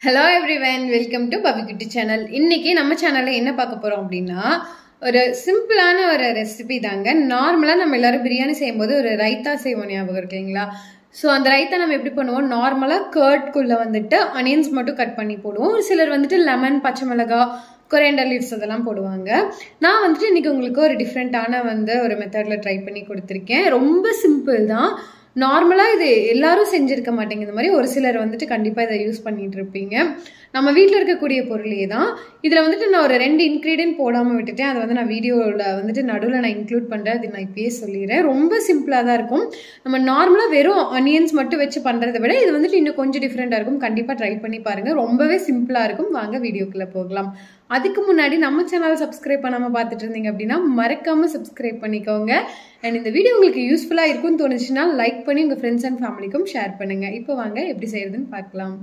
hello everyone welcome to பபிக்குட்டி channel இன்னைக்கு நம்ம சேனல்ல என்ன பார்க்க போறோம் அப்படின்னா ஒரு சிம்பிளான ஒரு ரெசிபி தாங்க நார்மலாக நம்ம எல்லாரும் பிரியாணி செய்யும்போது ஒரு ரைத்தா செய்வோம் ஞாபகம் இருக்குங்களா ஸோ அந்த ரைத்தா நம்ம எப்படி பண்ணுவோம் நார்மலாக கர்ட்குள்ளே வந்துட்டு அனியன்ஸ் மட்டும் கட் பண்ணி போடுவோம் ஒரு சிலர் வந்துட்டு லெமன் பச்சை மிளகாய் கொரியண்டர் லீவ்ஸ் அதெல்லாம் போடுவாங்க நான் வந்துட்டு இன்னைக்கு உங்களுக்கு ஒரு டிஃப்ரெண்ட்டான வந்து ஒரு மெத்தடில் ட்ரை பண்ணி கொடுத்துருக்கேன் ரொம்ப சிம்பிள் தான் நார்மலாக இது எல்லாரும் செஞ்சுருக்க மாட்டேங்க இந்த மாதிரி ஒரு சிலர் வந்துட்டு கண்டிப்பாக இதை யூஸ் பண்ணிட்டு இருப்பீங்க நம்ம வீட்டில் இருக்கக்கூடிய பொருளே தான் இதில் வந்துட்டு நான் ஒரு ரெண்டு இன்க்ரீடியன்ட் போடாமல் விட்டுட்டேன் அதை வந்து நான் வீடியோவில் வந்துட்டு நடுவில் நான் இன்க்ளூட் பண்ணுறேன் அது நான் இப்பயே சொல்லிடுறேன் ரொம்ப சிம்பிளாக தான் இருக்கும் நம்ம நார்மலாக வெறும் ஆனியன்ஸ் மட்டும் வச்சு பண்ணுறதை விட இது வந்துட்டு இன்னும் கொஞ்சம் டிஃப்ரெண்ட்டாக இருக்கும் கண்டிப்பாக ட்ரை பண்ணி பாருங்கள் ரொம்பவே சிம்பிளாக இருக்கும் வாங்க வீடியோக்குள்ளே போகலாம் அதுக்கு முன்னாடி நம்ம சேனலை சப்ஸ்கிரைப் பண்ணாமல் பார்த்துட்டு இருந்தீங்க அப்படின்னா மறக்காமல் சப்ஸ்கிரைப் பண்ணிக்கோங்க அண்ட் இந்த வீடியோ உங்களுக்கு யூஸ்ஃபுல்லாக இருக்கும்னு தோணுச்சுன்னா லைக் பண்ணி உங்கள் ஃப்ரெண்ட்ஸ் அண்ட் ஃபேமிலிக்கும் ஷேர் பண்ணுங்கள் இப்போ வாங்க எப்படி செய்யறதுன்னு பார்க்கலாம்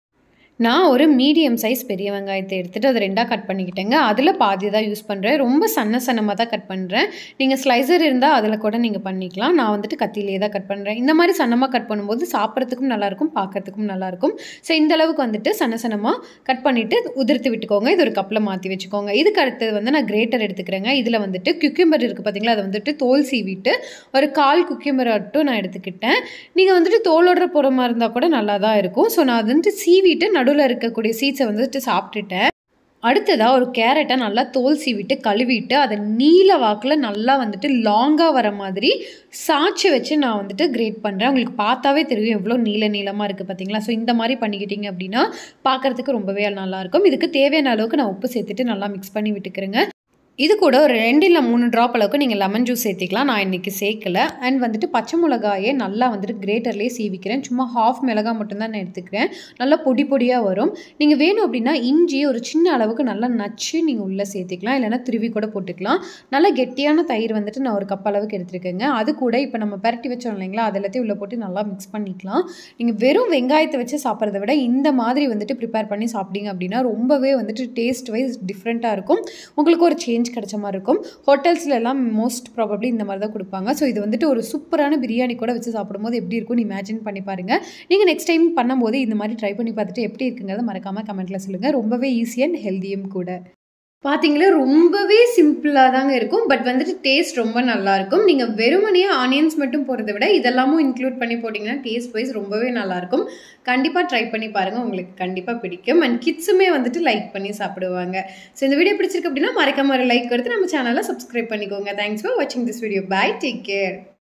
நான் ஒரு மீடியம் சைஸ் பெரிய வெங்காயத்தை எடுத்துகிட்டு அதை ரெண்டாக கட் பண்ணிக்கிட்டேங்க அதில் பாதி தான் யூஸ் பண்ணுறேன் ரொம்ப சன்ன சன்னமாக தான் கட் பண்ணுறேன் நீங்கள் ஸ்லைசர் இருந்தால் அதில் கூட நீங்கள் பண்ணிக்கலாம் நான் வந்துட்டு கத்தியிலே தான் கட் பண்ணுறேன் இந்த மாதிரி சன்னமாக கட் பண்ணும்போது சாப்பிட்றதுக்கும் நல்லாயிருக்கும் பார்க்கறதுக்கும் நல்லாயிருக்கும் ஸோ இந்த அளவுக்கு வந்துட்டு சன்ன சன்னமாக கட் பண்ணிவிட்டு உதிர்த்து விட்டுக்கோங்க இது ஒரு கப்பில் மாற்றி வச்சுக்கோங்க இதுக்கு அடுத்தது வந்து நான் கிரேட்டர் எடுத்துக்கிறேங்க இதில் வந்துட்டு குக்கியூம்பர் இருக்குது பார்த்தீங்களா அதை வந்துட்டு தோல் சீவிட்டு ஒரு கால் குக்கியூம்பர் மட்டும் நான் எடுத்துக்கிட்டேன் நீங்கள் வந்துட்டு தோலோட போகிற மாதிரி இருந்தால் கூட நல்லா தான் இருக்கும் ஸோ நான் வந்துட்டு சீவிட்டு நடுவில் இருக்கக்கூடிய சீட்ஸை வந்துட்டு சாப்பிட்டுட்டேன் அடுத்ததாக ஒரு கேரட்டை நல்லா தோல் சீவிட்டு கழுவிட்டு அதை நீல வாக்கில் நல்லா வந்துட்டு லாங்காக வர மாதிரி சாய்ச்சி வச்சு நான் வந்துட்டு கிரேட் பண்ணுறேன் உங்களுக்கு பார்த்தாவே தெரியும் எவ்வளோ நீல நீளமாக இருக்குது பார்த்தீங்களா ஸோ இந்த மாதிரி பண்ணிக்கிட்டீங்க அப்படின்னா பார்க்குறதுக்கு ரொம்பவே நல்லாயிருக்கும் இதுக்கு தேவையான அளவுக்கு நான் உப்பு சேர்த்துட்டு நல்லா மிக்ஸ் பண்ணி விட்டுக்கிறேங்க இது கூட ஒரு ரெண்டு இல்லை மூணு ட்ராப் அளவுக்கு நீங்கள் லெமன் ஜூஸ் சேர்த்திக்கலாம் நான் இன்றைக்கி சேர்க்கல அண்ட் வந்துட்டு பச்சை மிளகாயே நல்லா வந்துட்டு கிரேட்டர்லேயே சீவிக்கிறேன் சும்மா ஹாஃப் மிளகாய் மட்டும்தான் நான் எடுத்துக்கிறேன் நல்லா பொடி பொடியாக வரும் நீங்கள் வேணும் அப்படின்னா இஞ்சி ஒரு சின்ன அளவுக்கு நல்லா நச்சு நீங்கள் உள்ளே சேர்த்திக்கலாம் இல்லைனா திருவி கூட போட்டுக்கலாம் நல்லா கெட்டியான தயிர் வந்துட்டு நான் ஒரு கப் அளவுக்கு எடுத்துருக்கேங்க அது கூட இப்போ நம்ம பரட்டி வச்சோம் இல்லைங்களா அது எல்லாத்தையும் உள்ளே போட்டு நல்லா மிக்ஸ் பண்ணிக்கலாம் நீங்கள் வெறும் வெங்காயத்தை வச்சு சாப்பிட்றத விட இந்த மாதிரி வந்துட்டு ப்ரிப்பேர் பண்ணி சாப்பிட்டீங்க அப்படின்னா ரொம்பவே வந்துட்டு டேஸ்ட் வைஸ் டிஃப்ரெண்ட்டாக இருக்கும் உங்களுக்கு ஒரு சேஞ்ச் சேஞ்ச் கிடைச்ச மாதிரி இருக்கும் ஹோட்டல்ஸ்ல எல்லாம் மோஸ்ட் ப்ராபப்ளி இந்த மாதிரி தான் கொடுப்பாங்க ஸோ இது வந்துட்டு ஒரு சூப்பரான பிரியாணி கூட வச்சு சாப்பிடும்போது எப்படி இருக்கும்னு இமேஜின் பண்ணி பாருங்க நீங்கள் நெக்ஸ்ட் டைம் பண்ணும்போது இந்த மாதிரி ட்ரை பண்ணி பார்த்துட்டு எப்படி இருக்குங்கிறத மறக்காமல் கமெண்ட்டில் சொல்லுங்கள் ரொம்பவே ஈஸி அண்ட் ஹெல்த்தியும் கூட பார்த்தீங்களா ரொம்பவே சிம்பிளாக தாங்க இருக்கும் பட் வந்துட்டு டேஸ்ட் ரொம்ப நல்லா இருக்கும் நீங்கள் வெறுமனையாக ஆனியன்ஸ் மட்டும் போகிறத விட இதெல்லாமும் இன்க்ளூட் பண்ணி போட்டிங்கன்னா டேஸ்ட் வைஸ் ரொம்பவே நல்லாயிருக்கும் கண்டிப்பாக ட்ரை பண்ணி பாருங்கள் உங்களுக்கு கண்டிப்பாக பிடிக்கும் அண்ட் கிட்ஸுமே வந்துட்டு லைக் பண்ணி சாப்பிடுவாங்க ஸோ இந்த வீடியோ பிடிச்சிருக்கு அப்படின்னா மறக்காம ஒரு லைக் எடுத்து நம்ம சேனலை சப்ஸ்கிரைப் பண்ணிக்கோங்க தேங்க்ஸ் ஃபார் வாட்சிங் this video bye take care